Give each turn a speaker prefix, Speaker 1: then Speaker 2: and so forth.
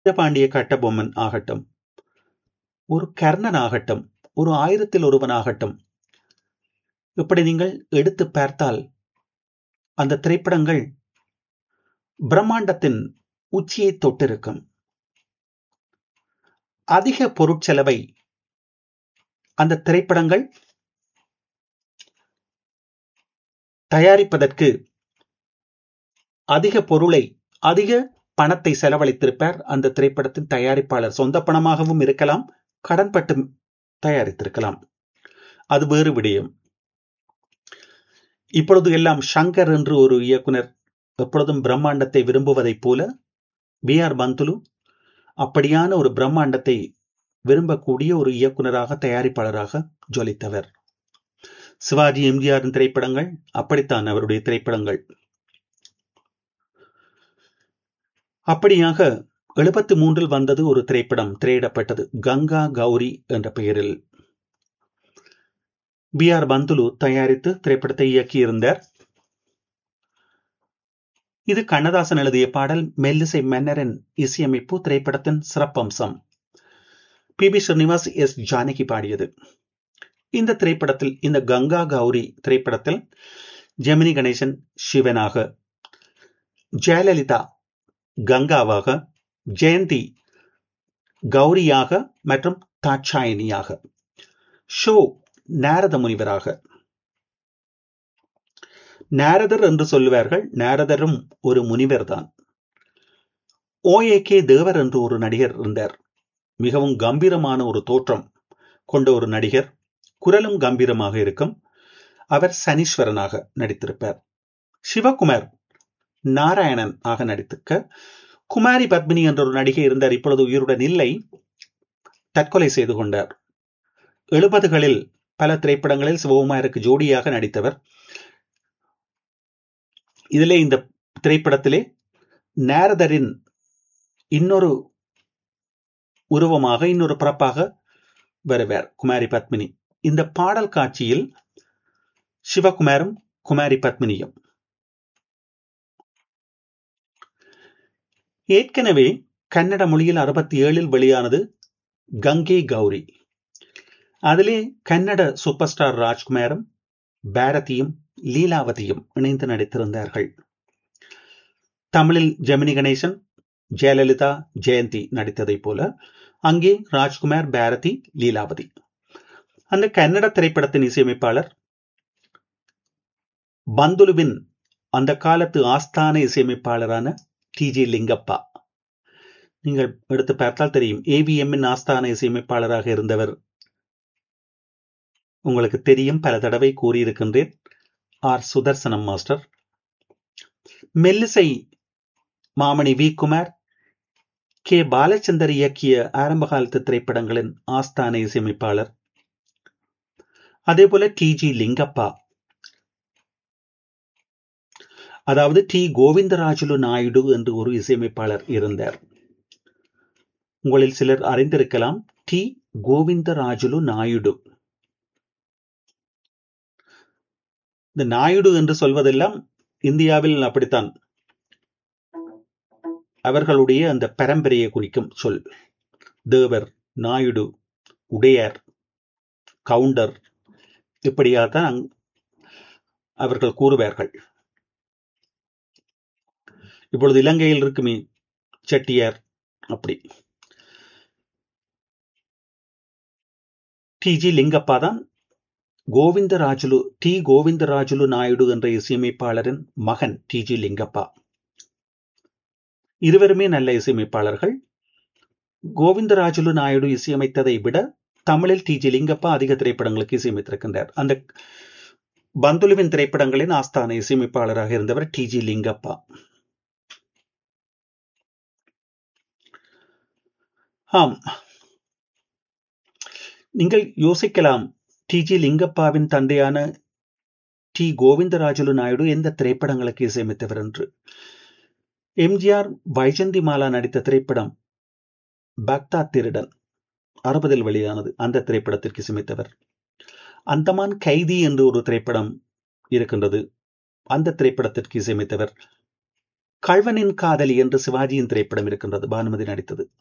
Speaker 1: வீரபாண்டிய கட்டபொம்மன் ஆகட்டும் ஒரு கர்ணன் ஆகட்டும் ஒரு ஆயிரத்தில் ஒருவன் ஆகட்டும் இப்படி நீங்கள் எடுத்து பார்த்தால் அந்த திரைப்படங்கள் பிரம்மாண்டத்தின் உச்சியை தொட்டிருக்கும் அதிக பொருட்செலவை அந்த திரைப்படங்கள் தயாரிப்பதற்கு அதிக பொருளை அதிக பணத்தை செலவழித்திருப்பார் அந்த திரைப்படத்தின் தயாரிப்பாளர் சொந்த பணமாகவும் இருக்கலாம் கடன்பட்டு தயாரித்திருக்கலாம் அது வேறு விடயம் இப்பொழுது எல்லாம் ஷங்கர் என்று ஒரு இயக்குனர் எப்பொழுதும் பிரம்மாண்டத்தை விரும்புவதைப் போல பி ஆர் பந்துலு அப்படியான ஒரு பிரம்மாண்டத்தை விரும்பக்கூடிய ஒரு இயக்குனராக தயாரிப்பாளராக ஜொலித்தவர் சிவாஜி எம்ஜிஆரின் திரைப்படங்கள் அப்படித்தான் அவருடைய திரைப்படங்கள் அப்படியாக எழுபத்தி மூன்றில் வந்தது ஒரு திரைப்படம் திரையிடப்பட்டது கங்கா கௌரி என்ற பெயரில் பி ஆர் பந்துலு தயாரித்து திரைப்படத்தை இயக்கியிருந்தார் இது கண்ணதாசன் எழுதிய பாடல் மெல்லிசை மன்னரின் இசையமைப்பு திரைப்படத்தின் சிறப்பம்சம் P B Srinivas S Janaki பாடியது இந்த திரைப்படத்தில் இந்த கங்கா கௌரி திரைப்படத்தில் ஜெமினி கணேசன் சிவனாக ஜெயலலிதா கங்காவாக ஜெயந்தி கௌரியாக மற்றும் தாட்சாயினியாக ஷோ நாரத முனிவராக நாரதர் என்று சொல்லுவார்கள் நாரதரும் ஒரு முனிவர் தான் ஓஏ கே தேவர் என்று ஒரு நடிகர் இருந்தார் மிகவும் கம்பீரமான ஒரு தோற்றம் கொண்ட ஒரு நடிகர் குரலும் கம்பீரமாக இருக்கும் அவர் சனீஸ்வரனாக நடித்திருப்பார் சிவகுமார் நாராயணன் ஆக நடித்திருக்க குமாரி பத்மினி என்ற ஒரு நடிகை இருந்தார் இப்பொழுது உயிருடன் இல்லை தற்கொலை செய்து கொண்டார் எழுபதுகளில் பல திரைப்படங்களில் சிவகுமாருக்கு ஜோடியாக நடித்தவர் இதிலே இந்த திரைப்படத்திலே நாரதரின் இன்னொரு உருவமாக இன்னொரு பிறப்பாக வருவார் குமாரி பத்மினி இந்த பாடல் காட்சியில் சிவகுமாரும் குமாரி பத்மினியும் ஏற்கனவே கன்னட மொழியில் அறுபத்தி ஏழில் வெளியானது கங்கை கௌரி அதிலே கன்னட சூப்பர் ஸ்டார் ராஜ்குமாரும் பாரதியும் லீலாவதியும் இணைந்து நடித்திருந்தார்கள் தமிழில் ஜெமினி கணேசன் ஜெயலலிதா ஜெயந்தி நடித்ததைப் போல அங்கே ராஜ்குமார் பாரதி லீலாவதி அந்த கன்னட திரைப்படத்தின் இசையமைப்பாளர் பந்துலுவின் அந்த காலத்து ஆஸ்தான இசையமைப்பாளரான டி ஜி லிங்கப்பா நீங்கள் எடுத்து பார்த்தால் தெரியும் ஏவிஎம்மின் ஆஸ்தான இசையமைப்பாளராக இருந்தவர் உங்களுக்கு தெரியும் பல தடவை கூறியிருக்கின்றேன் ஆர் சுதர்சனம் மாஸ்டர் மெல்லிசை மாமணி வி குமார் கே பாலச்சந்தர் இயக்கிய ஆரம்ப காலத்து திரைப்படங்களின் ஆஸ்தான இசையமைப்பாளர் அதே போல டி ஜி லிங்கப்பா அதாவது டி கோவிந்தராஜுலு நாயுடு என்று ஒரு இசையமைப்பாளர் இருந்தார் உங்களில் சிலர் அறிந்திருக்கலாம் டி கோவிந்தராஜுலு நாயுடு இந்த நாயுடு என்று சொல்வதெல்லாம் இந்தியாவில் அப்படித்தான் அவர்களுடைய அந்த பரம்பரையை குறிக்கும் சொல் தேவர் நாயுடு உடையார் கவுண்டர் இப்படியாகத்தான் அவர்கள் கூறுவார்கள் இப்பொழுது இலங்கையில் இருக்குமே செட்டியார் அப்படி டி ஜி லிங்கப்பா தான் கோவிந்தராஜுலு டி கோவிந்தராஜுலு நாயுடு என்ற இசையமைப்பாளரின் மகன் டி ஜி லிங்கப்பா இருவருமே நல்ல இசையமைப்பாளர்கள் கோவிந்தராஜுலு நாயுடு இசையமைத்ததை விட தமிழில் டி ஜி லிங்கப்பா அதிக திரைப்படங்களுக்கு இசையமைத்திருக்கின்றார் அந்த பந்துலுவின் திரைப்படங்களின் ஆஸ்தான இசையமைப்பாளராக இருந்தவர் டி ஜி லிங்கப்பா ஆம் நீங்கள் யோசிக்கலாம் டி ஜி லிங்கப்பாவின் தந்தையான டி கோவிந்தராஜுலு நாயுடு எந்த திரைப்படங்களுக்கு இசையமைத்தவர் என்று எம்ஜிஆர் வைஜந்தி மாலா நடித்த திரைப்படம் பக்தா திருடன் அறுபதில் வெளியானது அந்த திரைப்படத்திற்கு இசையமைத்தவர் அந்தமான் கைதி என்று ஒரு திரைப்படம் இருக்கின்றது அந்த திரைப்படத்திற்கு இசையமைத்தவர் கழ்வனின் காதலி என்று சிவாஜியின் திரைப்படம் இருக்கின்றது பானுமதி நடித்தது